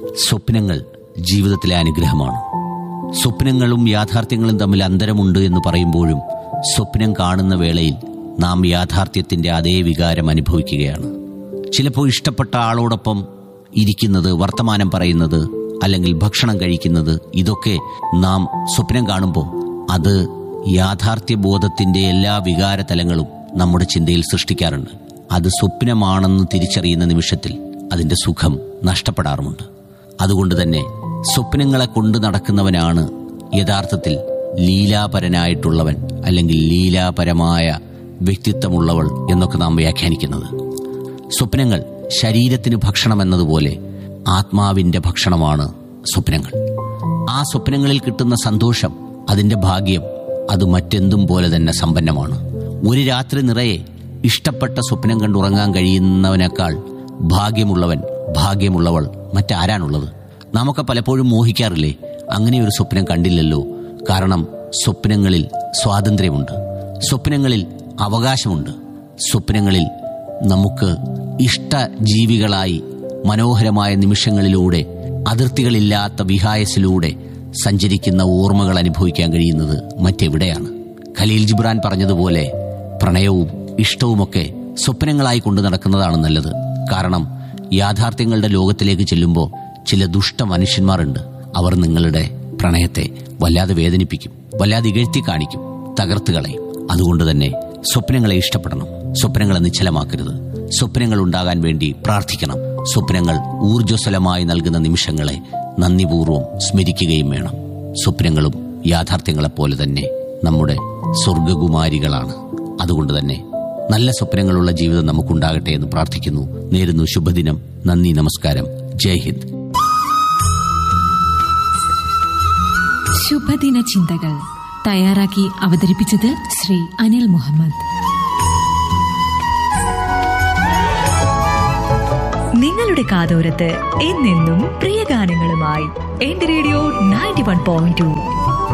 സ്വപ്നങ്ങൾ ജീവിതത്തിലെ അനുഗ്രഹമാണ് സ്വപ്നങ്ങളും യാഥാർത്ഥ്യങ്ങളും തമ്മിൽ അന്തരമുണ്ട് എന്ന് പറയുമ്പോഴും സ്വപ്നം കാണുന്ന വേളയിൽ നാം യാഥാർത്ഥ്യത്തിന്റെ അതേ വികാരം അനുഭവിക്കുകയാണ് ചിലപ്പോൾ ഇഷ്ടപ്പെട്ട ആളോടൊപ്പം ഇരിക്കുന്നത് വർത്തമാനം പറയുന്നത് അല്ലെങ്കിൽ ഭക്ഷണം കഴിക്കുന്നത് ഇതൊക്കെ നാം സ്വപ്നം കാണുമ്പോൾ അത് യാഥാർത്ഥ്യ ബോധത്തിന്റെ എല്ലാ വികാര തലങ്ങളും നമ്മുടെ ചിന്തയിൽ സൃഷ്ടിക്കാറുണ്ട് അത് സ്വപ്നമാണെന്ന് തിരിച്ചറിയുന്ന നിമിഷത്തിൽ അതിന്റെ സുഖം നഷ്ടപ്പെടാറുമുണ്ട് അതുകൊണ്ട് തന്നെ സ്വപ്നങ്ങളെ കൊണ്ട് നടക്കുന്നവനാണ് യഥാർത്ഥത്തിൽ ലീലാപരനായിട്ടുള്ളവൻ അല്ലെങ്കിൽ ലീലാപരമായ വ്യക്തിത്വമുള്ളവൾ എന്നൊക്കെ നാം വ്യാഖ്യാനിക്കുന്നത് സ്വപ്നങ്ങൾ ശരീരത്തിന് ഭക്ഷണം എന്നതുപോലെ ആത്മാവിന്റെ ഭക്ഷണമാണ് സ്വപ്നങ്ങൾ ആ സ്വപ്നങ്ങളിൽ കിട്ടുന്ന സന്തോഷം അതിന്റെ ഭാഗ്യം അത് മറ്റെന്തും പോലെ തന്നെ സമ്പന്നമാണ് ഒരു രാത്രി നിറയെ ഇഷ്ടപ്പെട്ട സ്വപ്നം കണ്ടുറങ്ങാൻ കഴിയുന്നവനേക്കാൾ ഭാഗ്യമുള്ളവൻ ഭാഗ്യമുള്ളവൾ മറ്റാരാണുള്ളത് നാമൊക്കെ പലപ്പോഴും മോഹിക്കാറില്ലേ അങ്ങനെ ഒരു സ്വപ്നം കണ്ടില്ലല്ലോ കാരണം സ്വപ്നങ്ങളിൽ സ്വാതന്ത്ര്യമുണ്ട് സ്വപ്നങ്ങളിൽ അവകാശമുണ്ട് സ്വപ്നങ്ങളിൽ നമുക്ക് ഇഷ്ടജീവികളായി മനോഹരമായ നിമിഷങ്ങളിലൂടെ അതിർത്തികളില്ലാത്ത വിഹായസിലൂടെ സഞ്ചരിക്കുന്ന ഓർമ്മകൾ അനുഭവിക്കാൻ കഴിയുന്നത് മറ്റെവിടെയാണ് ഖലീൽ ജിബ്രാൻ പറഞ്ഞതുപോലെ പ്രണയവും ഇഷ്ടവുമൊക്കെ സ്വപ്നങ്ങളായി കൊണ്ടു നടക്കുന്നതാണ് നല്ലത് കാരണം യാഥാർത്ഥ്യങ്ങളുടെ ലോകത്തിലേക്ക് ചെല്ലുമ്പോൾ ചില ദുഷ്ട മനുഷ്യന്മാരുണ്ട് അവർ നിങ്ങളുടെ പ്രണയത്തെ വല്ലാതെ വേദനിപ്പിക്കും വല്ലാതെ ഇകഴ്ത്തി കാണിക്കും തകർത്ത് കളയും അതുകൊണ്ട് തന്നെ സ്വപ്നങ്ങളെ ഇഷ്ടപ്പെടണം സ്വപ്നങ്ങളെ നിശ്ചലമാക്കരുത് സ്വപ്നങ്ങൾ ഉണ്ടാകാൻ വേണ്ടി പ്രാർത്ഥിക്കണം സ്വപ്നങ്ങൾ ഊർജ്ജസ്വലമായി നൽകുന്ന നിമിഷങ്ങളെ നന്ദിപൂർവ്വം സ്മരിക്കുകയും വേണം സ്വപ്നങ്ങളും യാഥാർത്ഥ്യങ്ങളെപ്പോലെ തന്നെ നമ്മുടെ സ്വർഗകുമാരികളാണ് അതുകൊണ്ട് തന്നെ നല്ല സ്വപ്നങ്ങളുള്ള ജീവിതം നമുക്കുണ്ടാകട്ടെ എന്ന് പ്രാർത്ഥിക്കുന്നു നേരുന്നു ശുഭദിനം നന്ദി നമസ്കാരം ജയ് ഹിന്ദ് ശുഭദിന ചിന്തകൾ തയ്യാറാക്കി അവതരിപ്പിച്ചത് ശ്രീ അനിൽ മുഹമ്മദ് നിങ്ങളുടെ കാതോരത്ത് എന്നെന്നും പ്രിയ ഗാനങ്ങളുമായി എന്റെ radio ninety one point to